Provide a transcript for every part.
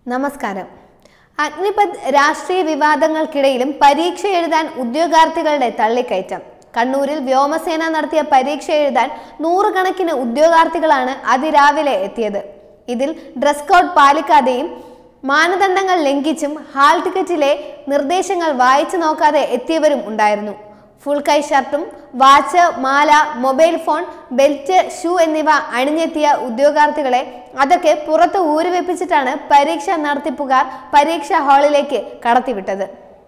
നമസ്കാരം അഗ്നിപത് രാഷ്ട്രീയ വിവാദങ്ങൾക്കിടയിലും പരീക്ഷ എഴുതാൻ ഉദ്യോഗാർത്ഥികളുടെ തള്ളിക്കയറ്റം കണ്ണൂരിൽ വ്യോമസേന നടത്തിയ പരീക്ഷ എഴുതാൻ നൂറുകണക്കിന് ഉദ്യോഗാർത്ഥികളാണ് അതിരാവിലെ എത്തിയത് ഇതിൽ ഡ്രസ് കോഡ് പാലിക്കാതെയും മാനദണ്ഡങ്ങൾ ലംഘിച്ചും ഹാൾ ടിക്കറ്റിലെ നിർദ്ദേശങ്ങൾ വായിച്ചു നോക്കാതെ എത്തിയവരും ഉണ്ടായിരുന്നു ഫുൾ കൈ ഷർട്ടും വാച്ച് മാല മൊബൈൽ ഫോൺ ബെൽറ്റ് ഷൂ എന്നിവ അണിഞ്ഞെത്തിയ ഉദ്യോഗാർത്ഥികളെ അതൊക്കെ പുറത്ത് ഊരുവെപ്പിച്ചിട്ടാണ് പരീക്ഷാ നടത്തിപ്പുകാർ പരീക്ഷാ ഹാളിലേക്ക് കടത്തിവിട്ടത്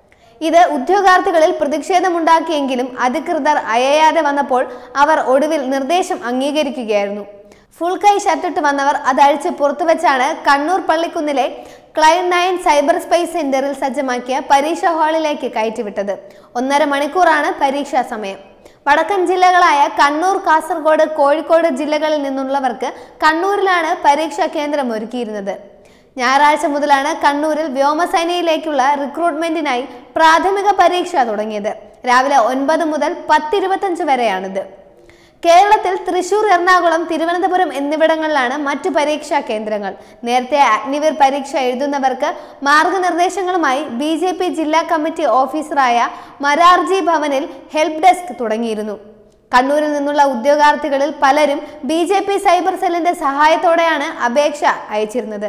ഇത് ഉദ്യോഗാർത്ഥികളിൽ പ്രതിഷേധമുണ്ടാക്കിയെങ്കിലും അധികൃതർ അയയാതെ വന്നപ്പോൾ അവർ ഒടുവിൽ നിർദ്ദേശം അംഗീകരിക്കുകയായിരുന്നു ഫുൾ കൈ ഷർട്ടിട്ട് വന്നവർ അത് അഴിച്ച് പുറത്തുവെച്ചാണ് കണ്ണൂർ പള്ളിക്കുന്നിലെ ക്ലൈൻ നയൻ സൈബർ സ്പേസ് സെന്ററിൽ സജ്ജമാക്കിയ പരീക്ഷാ ഹാളിലേക്ക് കയറ്റിവിട്ടത് ഒന്നര മണിക്കൂറാണ് പരീക്ഷാ സമയം വടക്കൻ ജില്ലകളായ കണ്ണൂർ കാസർഗോഡ് കോഴിക്കോട് ജില്ലകളിൽ നിന്നുള്ളവർക്ക് കണ്ണൂരിലാണ് പരീക്ഷാ കേന്ദ്രം ഒരുക്കിയിരുന്നത് ഞായറാഴ്ച മുതലാണ് കണ്ണൂരിൽ വ്യോമസേനയിലേക്കുള്ള റിക്രൂട്ട്മെന്റിനായി പ്രാഥമിക പരീക്ഷ തുടങ്ങിയത് രാവിലെ ഒൻപത് മുതൽ പത്തിരുപത്തഞ്ച് വരെയാണിത് കേരളത്തിൽ തൃശൂർ എറണാകുളം തിരുവനന്തപുരം എന്നിവിടങ്ങളിലാണ് മറ്റു പരീക്ഷാ കേന്ദ്രങ്ങൾ നേരത്തെ അഗ്നിവീർ പരീക്ഷ എഴുതുന്നവർക്ക് മാർഗനിർദ്ദേശങ്ങളുമായി ബി ജെ പി ജില്ലാ കമ്മിറ്റി ഓഫീസറായ മരാർജി ഭവനിൽ ഹെൽപ്പ് ഡെസ്ക് തുടങ്ങിയിരുന്നു കണ്ണൂരിൽ നിന്നുള്ള ഉദ്യോഗാർത്ഥികളിൽ പലരും ബി ജെ പി സൈബർ സെല്ലിന്റെ സഹായത്തോടെയാണ് അപേക്ഷ അയച്ചിരുന്നത്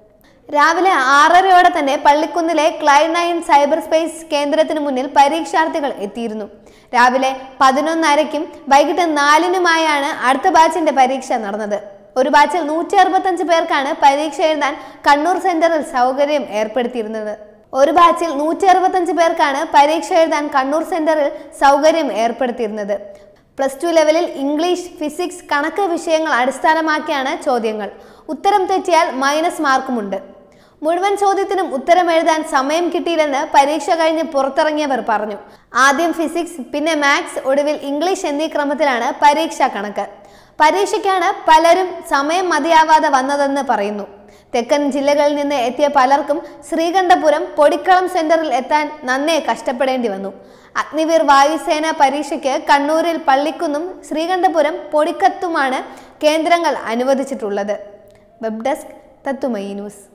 രാവിലെ ആറരയോടെ തന്നെ പള്ളിക്കുന്നിലെ ക്ലൈ നയൻ സൈബർ സ്പേസ് കേന്ദ്രത്തിന് മുന്നിൽ പരീക്ഷാർത്ഥികൾ എത്തിയിരുന്നു രാവിലെ പതിനൊന്നരയ്ക്കും വൈകിട്ട് നാലിനുമായാണ് അടുത്ത ബാച്ചിന്റെ പരീക്ഷ നടന്നത് ഒരു ബാച്ചിൽ നൂറ്റി അറുപത്തഞ്ച് പേർക്കാണ് പരീക്ഷ എഴുതാൻ കണ്ണൂർ സെന്ററിൽ സൗകര്യം ഏർപ്പെടുത്തിയിരുന്നത് ഒരു ബാച്ചിൽ നൂറ്റി അറുപത്തഞ്ച് പേർക്കാണ് പരീക്ഷ എഴുതാൻ കണ്ണൂർ സെന്ററിൽ സൗകര്യം ഏർപ്പെടുത്തിയിരുന്നത് പ്ലസ് ടു ലെവലിൽ ഇംഗ്ലീഷ് ഫിസിക്സ് കണക്ക് വിഷയങ്ങൾ അടിസ്ഥാനമാക്കിയാണ് ചോദ്യങ്ങൾ ഉത്തരം തെറ്റിയാൽ മൈനസ് മാർക്കുമുണ്ട് മുഴുവൻ ചോദ്യത്തിനും ഉത്തരം എഴുതാൻ സമയം കിട്ടിയില്ലെന്ന് പരീക്ഷ കഴിഞ്ഞ് പുറത്തിറങ്ങിയവർ പറഞ്ഞു ആദ്യം ഫിസിക്സ് പിന്നെ മാത്സ് ഒടുവിൽ ഇംഗ്ലീഷ് എന്നീ ക്രമത്തിലാണ് പരീക്ഷാ കണക്ക് പരീക്ഷയ്ക്കാണ് പലരും സമയം മതിയാവാതെ വന്നതെന്ന് പറയുന്നു തെക്കൻ ജില്ലകളിൽ നിന്ന് എത്തിയ പലർക്കും ശ്രീകണ്ഠപുരം പൊടിക്കളം സെന്ററിൽ എത്താൻ നന്നേ കഷ്ടപ്പെടേണ്ടി വന്നു അഗ്നിവീർ വായുസേന പരീക്ഷയ്ക്ക് കണ്ണൂരിൽ പള്ളിക്കുന്നും ശ്രീകണ്ഠപുരം പൊടിക്കത്തുമാണ് കേന്ദ്രങ്ങൾ അനുവദിച്ചിട്ടുള്ളത് വെബ് ഡെസ്ക് തത്തുമയി ന്യൂസ്